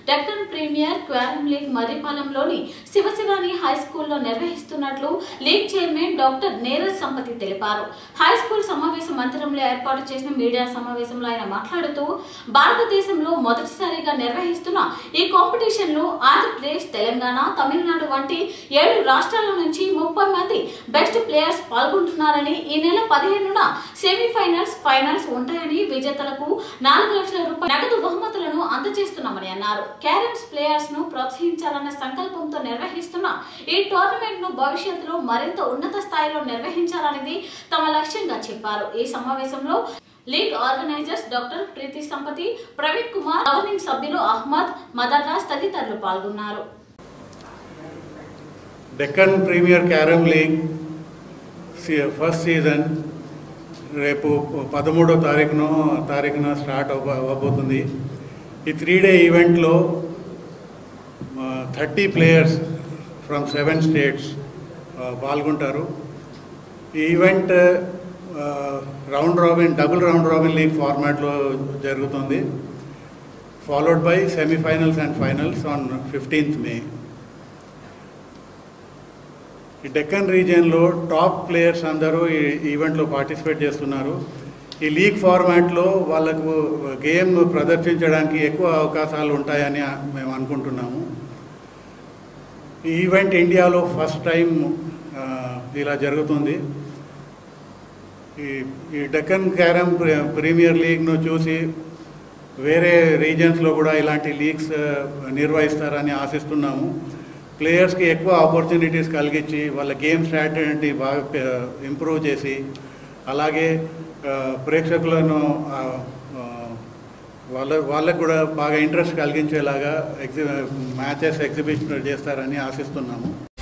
Deccan premier carrom league మర్రిపాలెంలోని Shivashivani high స్కూల్లో నిర్వహిస్తున్నట్లు league chairman doctor Neeraj Sampathi తెలిపారు హై స్కూల్ సమావేశ మందిరంలో ఏర్పాటు చేసిన మీడియా సమావేశంలో ఆయన మాట్లాడుతూ భారతదేశంలో మొదటిసారిగా నిర్వహిస్తున్న ఈ కాంపిటీషన్ లో ఆంధ్రప్రదేశ్ తెలంగాణ తమిళనాడు వంటి ఏడు రాష్ట్రాల నుంచి ముప్పై మంది బెస్ట్ ప్లేయర్స్ పాల్గొంటున్నారని ఈ నెల పదిహేనున సెమీఫైనల్స్ ఫైనల్స్ ఉంటాయని విజేతలకు నాలుగు లక్షల రూపాయల నగదు బహుమతులను అందజేస్తున్నామని అన్నారు క్యారమ్స్ ప్లేయర్స్ ను ప్రోత్సహించాలన్న సంకల్పంతో నిర్వహిస్తున్న ఈ టోర్నమెంట్ ను భవిష్యత్తులో మరింత ఉన్నత స్థాయిలో నిర్వహించాలనేది తమ లక్ష్యంగా చెప్పారు ఈ సమావేశంలో league organisers doctor Preethi Sampathi Praveen Kumar governing సభ్యులు అహ్మద్ మదర్ రాజ్ తదితరులు పాల్గొన్నారు డెక్కన్ ప్రీమియర్ క్యారమ్ లీగ్ సి- ఫస్ట్ సీజన్ రేపు పదమూడో తారీఖున తారీఖున స్టార్ట్ అవ్వ అవ్వబోతుంది ఈ త్రీ డే ఈవెంట్లో thirty players from seven states పాల్గొంటారు ఈ event round robin double round robin league ఫార్మాట్లో జరుగుతుంది followed by semifinals and finals on fifteenth May ఈ డెక్కన్ రీజియన్లో టాప్ ప్లేయర్స్ అందరూ ఈ ఈవెంట్లో పార్టిసిపేట్ చేస్తున్నారు ఈ లీగ్ ఫార్మాట్లో వాళ్ళకు గేమ్ ప్రదర్శించడానికి ఎక్కువ అవకాశాలు ఉంటాయని మేము అనుకుంటున్నాము ఈ ఈవెంట్ ఇండియాలో ఫస్ట్ టైం ఆ, ఇలా జరుగుతుంది ఈ ఈ డెక్కన్ క్యారమ్ ప్రీ- ప్రీమియర్ లీగ్ను చూసి వేరే రీజియన్స్లో కూడా ఇలాంటి లీగ్స్ ఆ, నిర్వహిస్తారని ఆశిస్తున్నాము ప్లేయర్స్కి ఎక్కువ ఆపర్చునిటీస్ కలిగించి వాళ్ళ గేమ్ స్ట్రాటజీ బాగా ఇంప్రూవ్ చేసి అలాగే ఆ, ప్రేక్షకులను ఆ, ఆ, వాళ్ళ వాళ్ళకు కూడా బాగా ఇంట్రెస్ట్ కలిగించేలాగా ఎగ్జి మ్యాచెస్ ఎగ్జిబిషన్ చేస్తారని ఆశిస్తున్నాము